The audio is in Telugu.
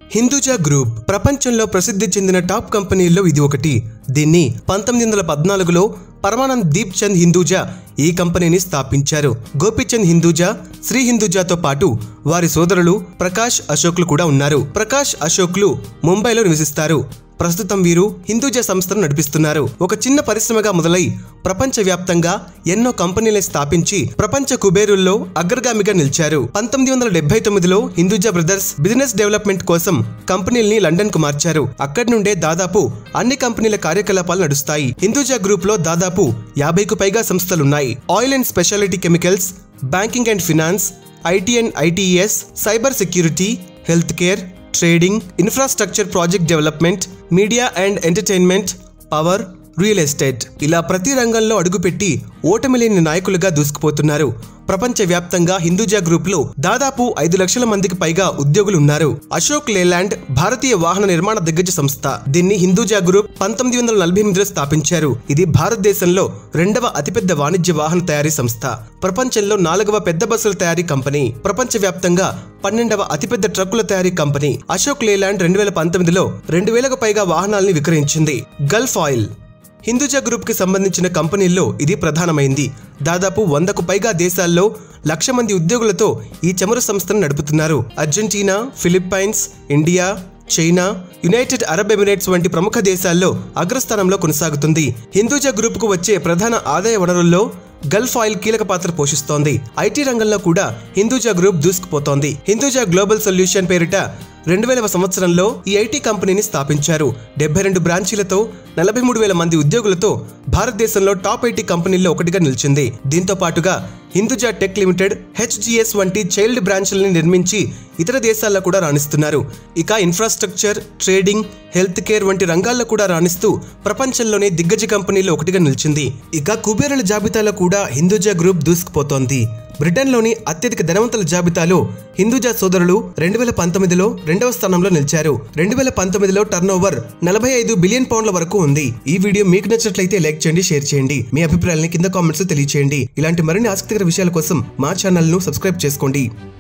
హిందూజా గ్రూప్ ప్రపంచంలో ప్రసిద్ధి చెందిన టాప్ కంపెనీల్లో ఇది ఒకటి దీన్ని పంతొమ్మిది వందల పద్నాలుగులో పరమానంద్ దీప్ చంద్ హిందూజా ఈ కంపెనీని స్థాపించారు గోపీచంద్ హిందూజా శ్రీ హిందూజాతో పాటు వారి సోదరులు ప్రకాష్ అశోక్లు కూడా ఉన్నారు ప్రకాష్ అశోక్లు ముంబైలో నివసిస్తారు ప్రస్తుతం వీరు హిందూజా సంస్థను నడిపిస్తున్నారు ఒక చిన్న పరిశ్రమగా మొదలై ప్రపంచవ్యాప్తంగా ఎన్నో కంపెనీలను స్థాపించి ప్రపంచ కుబేరుల్లో అగ్రగామిగా నిలిచారు పంతొమ్మిది వందల డెబ్బై తొమ్మిదిలో హిందూజా బ్రదర్స్ బిజినెస్ డెవలప్మెంట్ కోసం కంపెనీల్ని లండన్ కు మార్చారు అక్కడి నుండే దాదాపు అన్ని కంపెనీల కార్యకలాపాలు నడుస్తాయి హిందూజా గ్రూప్ లో దాదాపు యాభైకు పైగా సంస్థలున్నాయి oil and specialty chemicals banking and finance IT and ITES cyber security health care trading infrastructure project development media and entertainment power real estate ఇలా ప్రతి రంగంలో అడుగుపెట్టి ఓటమి లేని నాయకులుగా దూసుకుపోతున్నారు ప్రపంచవ్యాప్తంగా హిందూజా గ్రూప్ లో దాదాపు ఐదు లక్షల మందికి పైగా ఉద్యోగులు ఉన్నారు అశోక్ లేలాండ్ భారతీయ వాహన నిర్మాణ దిగ్గజ సంస్థ దీన్ని హిందూజా గ్రూప్ పంతొమ్మిది వందల నలభై ఎనిమిదిలో స్థాపించారు ఇది భారతదేశంలో రెండవ అతిపెద్ద వాణిజ్య వాహన తయారీ సంస్థ ప్రపంచంలో నాలుగవ పెద్ద బస్సుల తయారీ కంపెనీ ప్రపంచవ్యాప్తంగా పన్నెండవ అతిపెద్ద ట్రక్కుల తయారీ కంపెనీ అశోక్ లేలాండ్ రెండు వేల పంతొమ్మిదిలో రెండు వేలకు పైగా వాహనాల్ని విక్రయించింది గల్ఫ్ ఆయిల్ హిందూజా గ్రూప్కి సంబంధించిన కంపెనీల్లో ఇది ప్రధానమైంది దాదాపు వందకు పైగా దేశాల్లో లక్ష మంది ఉద్యోగులతో ఈ చమురు సంస్థను నడుపుతున్నారు Argentina Philippines India China United Arab Emirates వంటి ప్రముఖ దేశాల్లో అగ్రస్థానంలో కొనసాగుతుంది హిందూజా గ్రూప్కు వచ్చే ప్రధాన ఆదాయ వనరుల్లో గల్ఫ్ ఆయిల్ కీలక పాత్ర పోషిస్తోంది ఐటీ రంగంలో కూడా హిందూజా గ్రూప్ దూసుకుపోతోంది హిందూజా గ్లోబల్ సొల్యూషన్ పేరిట రెండు వేల సంవత్సరంలో ఈ ఐటీ కంపెనీని స్థాపించారు డెబ్బై రెండు బ్రాంచీలతో నలభై మూడు వేల మంది ఉద్యోగులతో భారతదేశంలో టాప్ ఐటీ కంపెనీల్లో ఒకటిగా నిలిచింది దీంతో పాటుగా హిందూజా టెక్ లిమిటెడ్ హెచ్జిఎస్ వంటి చైల్డ్ బ్రాంచ్లని నిర్మించి ఇతర దేశాల్లో కూడా రాణిస్తున్నారు ఇక ఇన్ఫ్రాస్ట్రక్చర్ ట్రేడింగ్ హెల్త్ కేర్ వంటి రంగాల్లో కూడా రాణిస్తూ ప్రపంచంలోనే దిగ్గజ కంపెనీలో ఒకటిగా నిలిచింది ఇక కుబేరుల జాబితాలో కూడా హిందూజా గ్రూప్ దూసుకుపోతోంది బ్రిటన్లోని అత్యధిక ధనవంతుల జాబితాలో హిందూజా సోదరులు రెండు వేల పంతొమ్మిదిలో రెండవ స్థానంలో నిలిచారు రెండు వేల పంతొమ్మిదిలో టర్న్ ఓవర్ నలభై ఐదు బిలియన్ పౌండ్ల వరకు ఉంది ఈ వీడియో మీకు నచ్చినట్లయితే లైక్ చేయండి షేర్ చేయండి మీ అభిప్రాయాలని కింద కామెంట్స్ తెలియచేయండి ఇలాంటి మరిన్ని ఆసక్తికర విషయాల కోసం మా ఛానల్ను సబ్స్క్రైబ్ చేసుకోండి